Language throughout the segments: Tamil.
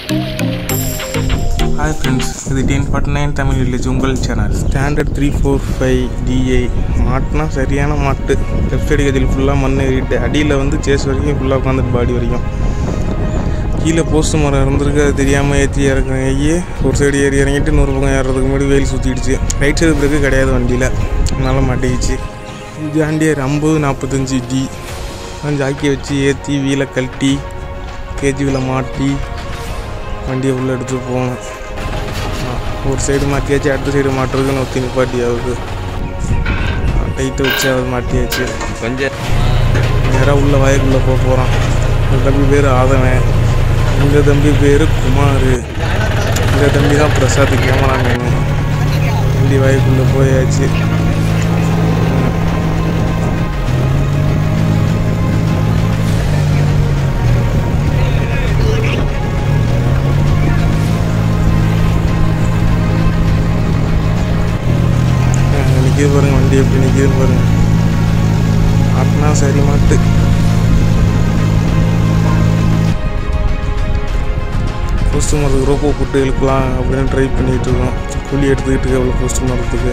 ஹாய் ஃப்ரெண்ட்ஸ் இது ten forty nine Tamil village உங்கள் channel standard three four five DI மாட்டுனா சரியான மாட்டு லெஃப்ட் சைடு கதில் ஃபுல்லாக மண் ஏறிட்டு அடியில் வந்து சேஸ் வரைக்கும் ஃபுல்லாக உட்காந்துட்டு பாடி வரைக்கும் கீழே போஸ்ட் மரம் இருந்திருக்கு அது தெரியாமல் ஏற்றி இறங்கி ஒரு சைடு ஏறி இறங்கிட்டு இன்னொரு பக்கம் ஏறுறதுக்கு முன்னாடி வெயில் சுற்றிடுச்சு ரைட் சைடு பிரேக்கு கிடையாது வண்டியில் அதனால மாட்டிக்கிச்சு ஜாண்டியர் ஐம்பது நாற்பத்தஞ்சு டி ஜாக்கி வச்சு ஏற்றி வீலை கழட்டி கேஜிவில் மாட்டி வண்டியை உள்ளே எடுத்துகிட்டு போகணும் ஒரு சைடு மாட்டியாச்சு அடுத்த சைடு மாட்டுறதுக்கு ஒத்தி நிப்பாட்டி ஆகுது டைட்டை வச்சு அவர் மாட்டியாச்சு கொஞ்சம் நேராக உள்ள வயக்குள்ளே போக போகிறான் இந்த தம்பி பேர் ஆதவன் இந்த தம்பி பேர் குமார் இந்த தம்பி தான் பிரசாத் கேமராமேன் வண்டி வயக்குள்ளே போயாச்சு நிற்கிது பாருங்க வண்டி எப்படி நிற்கிது பாருங்க மாட்டினா சரி மாட்டு போஸ்ட் மரத்துக்கு ரோப்போ போட்டு இழுக்கலாம் அப்படின்னு ட்ரை பண்ணிகிட்டு இருக்கோம் கூலி எடுத்துக்கிட்டு அவ்வளோ போஸ்ட் மரத்துக்கு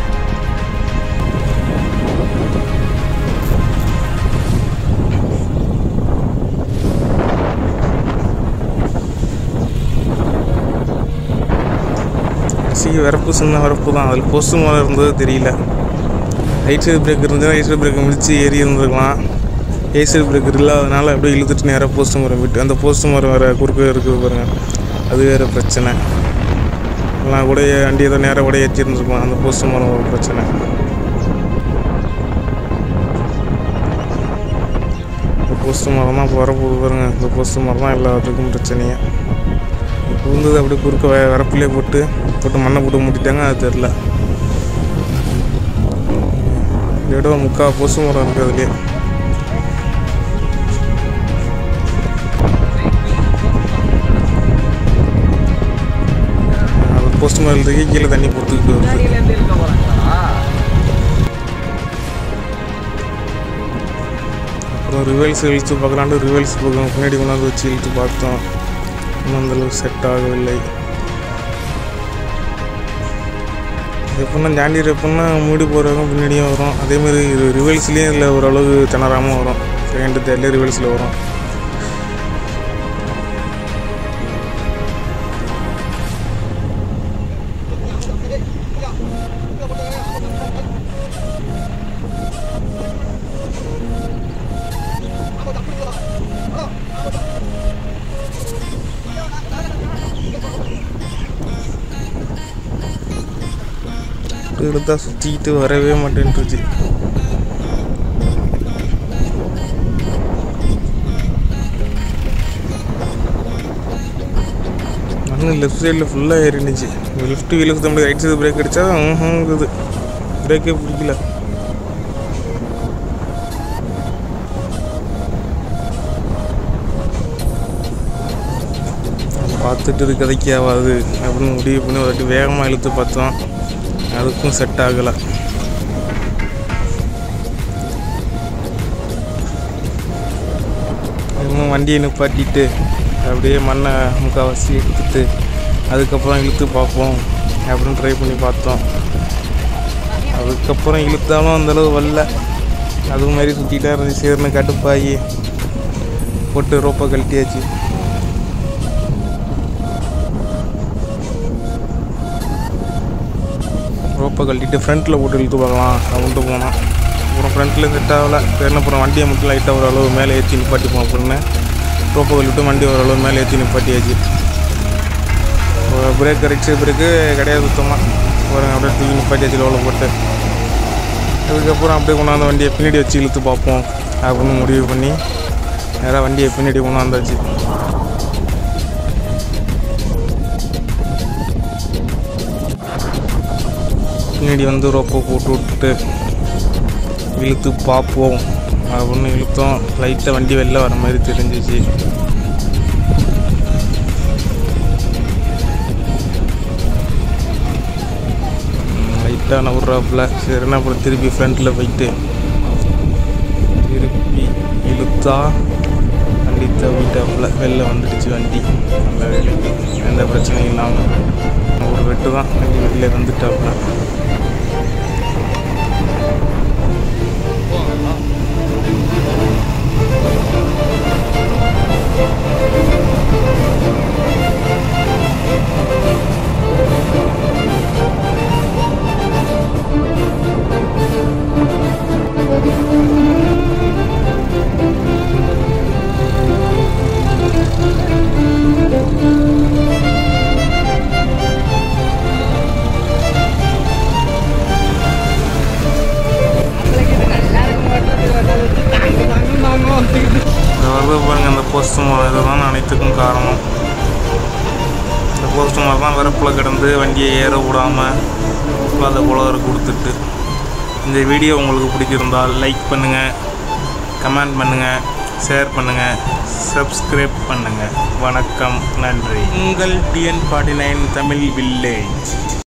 சி வரப்பு சின்ன வரப்பு தான் அதில் போஸ்ட் மரம் இருந்தது தெரியல ரைட் சைடு பிரேக் இருந்துச்சுன்னா ரைட் சைடு பிரேக்கை மிதித்து ஏறி இருந்திருக்கலாம் ஏ சைடு பிரேக் இல்லாதனால அப்படியே இழுத்துட்டு நேராக போஸ்ட் மரம் விட்டு அந்த போஸ்ட் மரம் வேறு குறுக்க இருக்குது பாருங்க அது வேறு பிரச்சனை எல்லாம் கூட வண்டி ஏதோ நேராக கூட ஏற்றி இருந்திருக்கலாம் அந்த போஸ்ட் மரம் ஒரு பிரச்சனை இந்த போஸ்ட் மரம் தான் வரப்போகுது பாருங்க இந்த போஸ்ட் மரம் தான் எல்லாத்துக்கும் பிரச்சனையே விழுந்தது அப்படியே குறுக்க வ- வரப்புலேயே போட்டு போட்டு மண்ணை போட்டு மூட்டிட்டாங்க அது தெரில இந்த இடம் முக்கால் போஸ்ட் மரம் இருக்குது அதுலேயே அது போஸ்ட் மரம் இருக்கு கீழே தண்ணி பொறுத்துக்கிட்டு வருது முன்னாடியிலேருந்து இருக்க போகிறாங்களா அப்புறம் ரிவல்ஸ் இழுத்து பார்க்கலான்ட்டு ரிவல்ஸ் பக்கம் பின்னாடி கொண்டாந்து வச்சு இழுத்து பார்த்தோம் இன்னும் அந்தளவுக்கு செட் ஆகவில்லை எப்படின்னா ஜாண்டியர் எப்படின்னா மூடி போகிறவங்க பின்னாடியும் வரும் அதேமாதிரி ரிவல்ஸ்லேயும் இதில் ஓரளவு திணறாமல் வரும் செகண்ட் தேர்ட்லேயே ரிவல்ஸில் வரும் எடுத்தா சுற்றிக்கிட்டு வரவே மாட்டேன்ட்டுருச்சு மண்ணு லெஃப்ட் சைடில் ஃபுல்லாக ஏறினுச்சு லெஃப்ட் வீலுக்கு தம்பி ரைட் சைடு பிரேக் அடித்தா இருக்குது பிரேக்கே பிடிக்கல பார்த்துட்டு இது கதைக்கு ஆகாது அப்படின்னு முடிவு பண்ணி ஒரு வாட்டி வேகமாக இழுத்து பார்த்தோம் அதுக்கும் செட் ஆகலை இன்னும் வண்டியை நிப்பாட்டிட்டு அப்படியே மண்ணை முக்கால்வாசி எடுத்துட்டு அதுக்கப்புறம் இழுத்து பார்ப்போம் அப்படின்னு ட்ரை பண்ணி பார்த்தோம் அதுக்கப்புறம் இழுத்தாலும் அந்தளவு வரல அது மாதிரி சுற்றிட்டே இருந்துச்சு சேர்னு கட்டுப்பாயி போட்டு ரோப்பை கழட்டியாச்சு ரோப்பை கழட்டிட்டு ஃப்ரண்ட்டில் போட்டு இழுத்து பார்க்கலாம் அப்படின்ட்டு போனோம் அப்புறம் ஃப்ரண்ட்டில் செட் ஆகலை சரி அப்புறம் வண்டியை மட்டும் லைட்டாக ஓரளவு மேலே ஏற்றி நிப்பாட்டிப்போம் அப்படின்னு ரோப்பை கழட்டிட்டு வண்டி ஓரளவு மேலே ஏற்றி நிப்பாட்டியாச்சு பிரேக் ரைட் சைடு பிரேக்கு கிடையாது சுத்தமாக ஒரு அப்படியே தூக்கி நிப்பாட்டியாச்சு லோவில் போட்டு அதுக்கப்புறம் அப்படியே கொண்டாந்து வண்டியை பின்னாடி வச்சு இழுத்து பார்ப்போம் அப்படின்னு முடிவு பண்ணி நேராக வண்டியை பின்னாடி கொண்டாந்தாச்சு பின்னாடி வந்து ரோப்பை போட்டு விட்டுட்டு இழுத்து பார்ப்போம் அப்படின்னு இழுத்தோம் லைட்டாக வண்டி வெளில வர மாதிரி தெரிஞ்சிச்சு லைட்டாக நவுறாப்புல சரின்னா அப்புறம் திருப்பி ஃப்ரண்ட்டில் போயிட்டு திருப்பி இழுத்தா வண்டி தவிட்டாப்புல வெளில வந்துடுச்சு வண்டி நல்ல வேலைக்கு எந்த பிரச்சனையும் இல்லாமல் ஒரு வெட்டு தான் வண்டி வெளில வந்துட்டாப்புல இந்த வருது பாருங்க இந்த போஸ்ட் மரம் இதுதான் அனைத்துக்கும் காரணம் இந்த போஸ்ட் மரம் தான் வரப்பில் கிடந்து வண்டியை ஏற விடாமல் இல்லாத குளவர் கொடுத்துட்டு இந்த வீடியோ உங்களுக்கு பிடிச்சிருந்தால் லைக் பண்ணுங்கள் கமெண்ட் பண்ணுங்கள் ஷேர் பண்ணுங்கள் சப்ஸ்கிரைப் பண்ணுங்கள் வணக்கம் நன்றி உங்கள் TN forty nine Tamil village